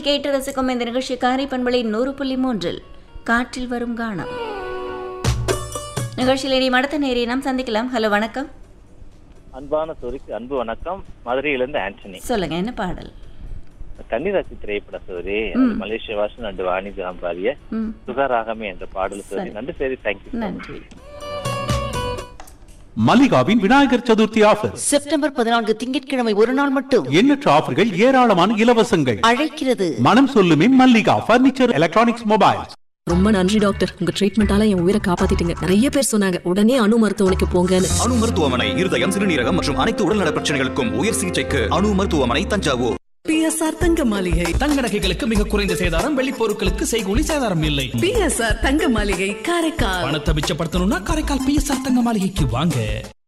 நீங்கள் கேட்டு ரசிக்கும் இந்த நிகழ்ச்சி காரை பண்பலை நூறு புள்ளி மூன்றில் காற்றில் வரும் கானம் நிகழ்ச்சியில் இனி மடத்த நேரை நாம் சந்திக்கலாம் ஹலோ வணக்கம் அன்பான சோரிக்கு அன்பு வணக்கம் மதுரையிலிருந்து ஆண்டனி சொல்லுங்க என்ன பாடல் கன்னிராசி திரைப்பட சோரி மலேசிய வாசன் அண்டு வாணி பாடிய ம் சுகாராகமே என்ற பாடல் சோரி சரி. நன்றி சரி தேங்க்யூ நன்றி மல்லிகாவின் விநாயகர் சதுர்த்தி ஆஃபர் செப்டம்பர் பதினான்கு திங்கட்கிழமை ஒரு நாள் மட்டும் எண்ணற்ற ஆஃபர்கள் ஏராளமான இலவசங்கள் அழைக்கிறது மனம் சொல்லுமே மல்லிகா பர்னிச்சர் எலக்ட்ரானிக்ஸ் மொபைல்ஸ் ரொம்ப நன்றி டாக்டர் உங்க ட்ரீட்மெண்டால என் உயிரை காப்பாத்திட்டீங்க நிறைய பேர் சொன்னாங்க உடனே அணு மருத்துவமனைக்கு போங்கன்னு அணு மருத்துவமனை இருதயம் சிறுநீரகம் மற்றும் அனைத்து உடல்நல பிரச்சனைகளுக்கும் உயர் சிகிச்சைக்கு அணு மருத்துவமனை தஞ்சாவூர் பிஎஸ்ஆர் தங்க மாளிகை தங்க நகைகளுக்கு மிக குறைந்த சேதாரம் வெள்ளி பொருட்களுக்கு செய்கூலி சேதாரம் இல்லை பிஎஸ்ஆர் தங்க மாளிகை காரைக்கால் பணத்தை மிச்சப்படுத்தணும்னா காரைக்கால் பிஎஸ்ஆர் தங்க மாளிகைக்கு வாங்க